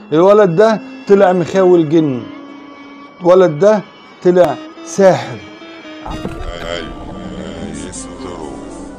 الولد ده طلع مخاول جن الولد ده طلع ساحر Maestro.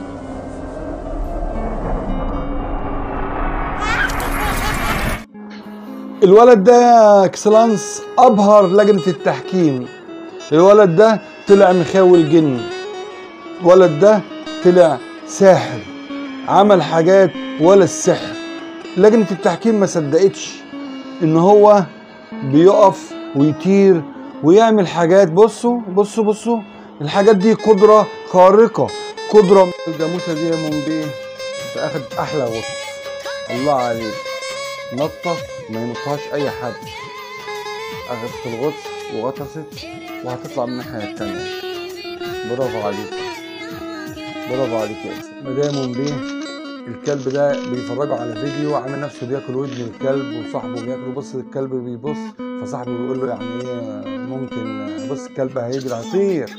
الولد ده يا اكسلانس ابهر لجنه التحكيم الولد ده طلع مخاول جن الولد ده طلع ساحر عمل حاجات ولا السحر لجنه التحكيم ما صدقتش ان هو بيقف ويطير ويعمل حاجات بصوا بصوا بصوا الحاجات دي قدره خارقه قدره الجاموسه دي يا منبيه انت اخد احلى غصن الله عليك نطة ما ينطهاش أي حد أخدت الغطس وغطست وهتطلع من الناحية التانية برافو عليك برافو عليك يا أسد مدام بيه الكلب ده بيفرجوا على فيديو عامل نفسه بياكل ودن الكلب وصاحبه بياكله بص الكلب بيبص فصاحبه بيقول له يعني ايه ممكن بص الكلب هيجري هيطير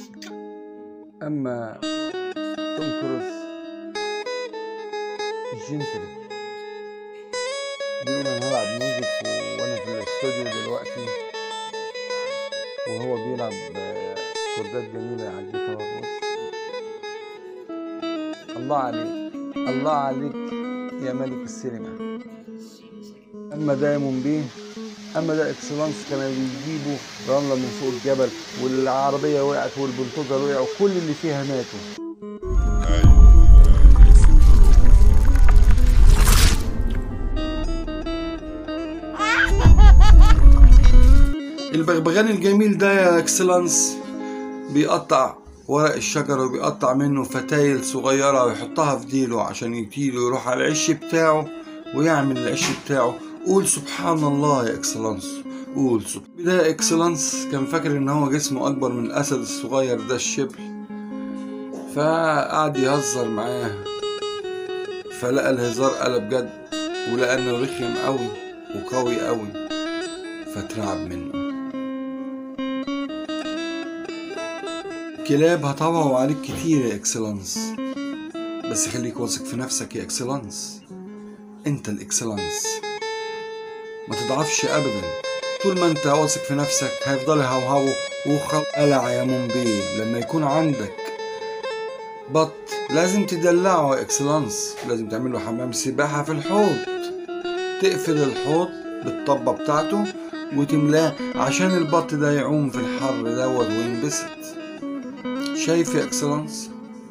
اما توم كروز الجنتل بيقول انا هلعب ميوزك و- وانا في الاستوديو دلوقتي وهو بيلعب آه، كوردات جميلة على الجيتار بص الله عليك الله عليك يا ملك السينما اما ده يا منبيه اما ده اكسلانس كانوا بيجيبوا رملة من فوق الجبل والعربية وقعت والبلطوجة وقع وكل اللي فيها ماتوا البغبغان الجميل ده يا اكسلانس بيقطع ورق الشجر وبيقطع منه فتايل صغيرة ويحطها في ديله عشان يطير ويروح على العش بتاعه ويعمل العش بتاعه قول سبحان الله يا اكسلانس قول سبحان ده اكسلانس كان فاكر ان هو جسمه اكبر من الاسد الصغير ده الشبل فقعد يهزر معاه فلقى الهزار قلب جد ولقى انه رخم قوي وقوي قوي فترعب منه كلاب هطوعوا عليك كتير يا اكسلانس بس خليك واثق في نفسك يا اكسلانس انت الاكسلانس ما تضعفش ابدا طول ما انت واثق في نفسك هيفضلوا يهوهوا وخل قلع يا منبي لما يكون عندك بط لازم تدلعه يا اكسلانس لازم تعمل له حمام سباحة في الحوض تقفل الحوض بالطبة بتاعته وتملاه عشان البط ده يعوم في الحر دوت وينبسط شايف يا اكسلانس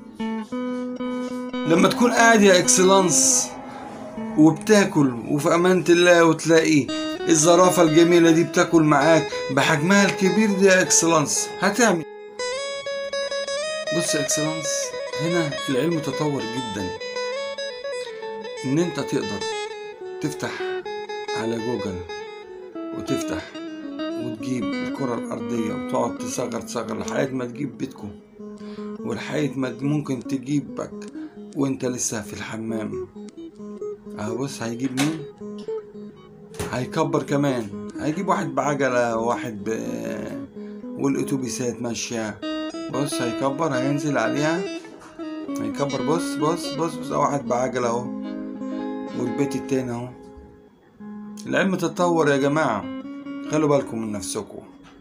لما تكون قاعد يا اكسلانس وبتاكل وفي امانة الله وتلاقي الزرافة الجميلة دي بتاكل معاك بحجمها الكبير ده يا اكسلانس هتعمل بص يا اكسلانس هنا العلم تطور جدا ان انت تقدر تفتح على جوجل وتفتح وتجيب الكرة الأرضية وتقعد تصغر تصغر لحد ما تجيب بيتكم ولحد ما ممكن تجيبك وانت لسه في الحمام اهو بص هيجيب مين هيكبر كمان هيجيب واحد بعجلة واحد ب... والأتوبيسات ماشية بص هيكبر هينزل عليها هيكبر بص بص بص بص واحد بعجلة اهو والبيت التاني اهو العلم تطور يا جماعة خلوا بالكم من نفسكم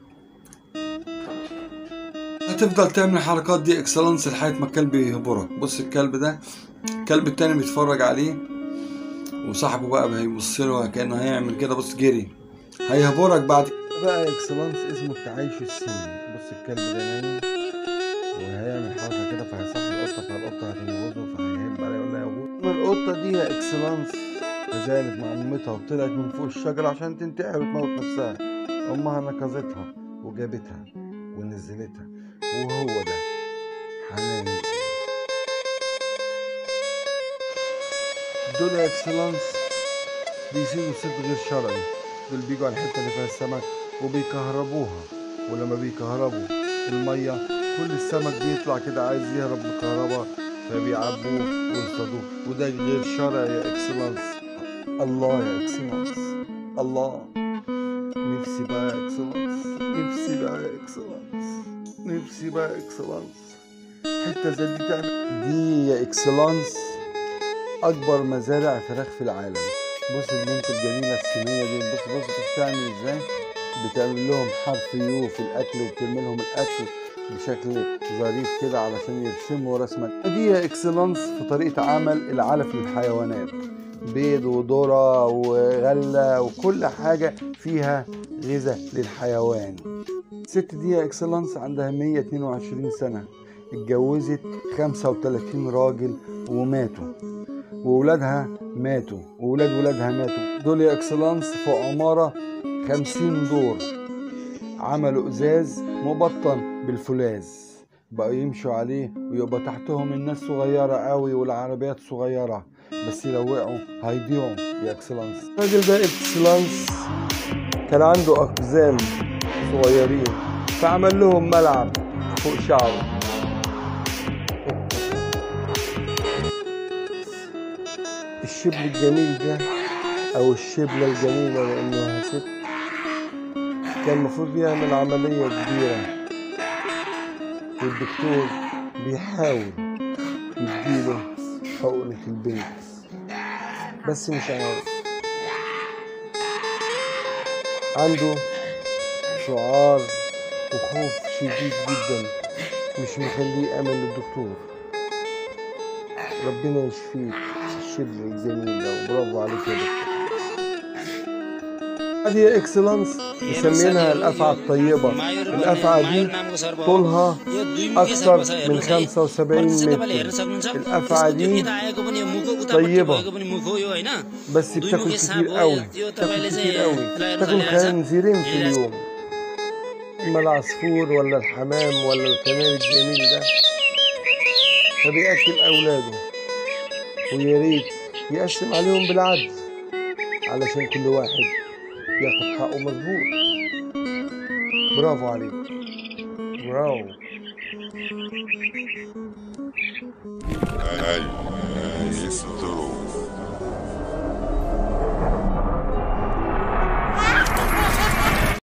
هتفضل تعمل الحركات دي اكسلانس لحد ما الكلب يهبرك بص الكلب ده الكلب التاني بيتفرج عليه وصاحبه بقى هيبص له كانه هيعمل كده بص جري هيهبرك بعد بقى اكسلانس اسمه التعايش السلمي بص الكلب ده نايم وهيعمل حركه كده فهيصحي القطه فالقطه هتنغزه فهيهب عليه يقول لها يا ابوي القطه دي يا اكسلانس نزلت مع امتها وطلعت من فوق الشجره عشان تنتحر وتموت نفسها امها نقذتها وجابتها ونزلتها وهو ده حنان دول يا اكسلانس بيسيبوا صيد غير شرعي دول بيجوا على الحته اللي فيها السمك وبيكهربوها ولما بيكهربوا الميه كل السمك بيطلع كده عايز يهرب من الكهرباء فبيعبوه ويصطادوه وده غير شرعي يا اكسلانس الله يا اكسلانس الله نفسي بقى يا اكسلانس نفسي بقى يا اكسلانس نفسي بقى يا اكسلانس حته زي دي تعمل دي يا اكسلانس اكبر مزارع فراخ في العالم بص البنت الجميلة الصينية دي بص بص بص بتعمل ازاي بتعمل لهم حرف يو في الأكل وبترمي لهم الأكل بشكل ظريف كده علشان يرسموا رسمة دي اكسلانس في طريقة عمل العلف للحيوانات بيض وذرة وغلة وكل حاجة فيها غذاء للحيوان الست دي اكسلانس عندها 122 سنة اتجوزت 35 راجل وماتوا وولادها ماتوا وولاد ولادها ماتوا دول يا اكسلانس فوق عمارة 50 دور عملوا ازاز مبطن بالفولاذ بقوا يمشوا عليه ويبقى تحتهم الناس صغيرة قوي والعربيات صغيرة بس لو وقعوا هيضيعوا يا اكسلانس الراجل ده اكسلانس كان عنده اقزام صغيرين فعمل لهم ملعب فوق شعره الشبل الجميل ده او الشبلة الجميلة لانها ست كان المفروض يعمل عملية كبيرة والدكتور بيحاول يديله حقنة البنت بس مش عارف عنده سعار وخوف شديد جدا مش مخليه يأمن للدكتور ربنا يشفيك الشبل الجميل ده وبرافو عليك يا دكتور هذه اكسلانس مسمينها الافعى الطيبه الافعى دي طولها اكثر من 75 متر الافعى دي طيبه بس بتاكل كتير قوي بتاكل كتير قوي بتاكل خنزيرين في اليوم اما العصفور ولا الحمام ولا الكناري الجميل ده فبياكل اولاده ويا ريت يقسم عليهم بالعدل علشان كل واحد ياخد حقه مظبوط برافو عليك برافو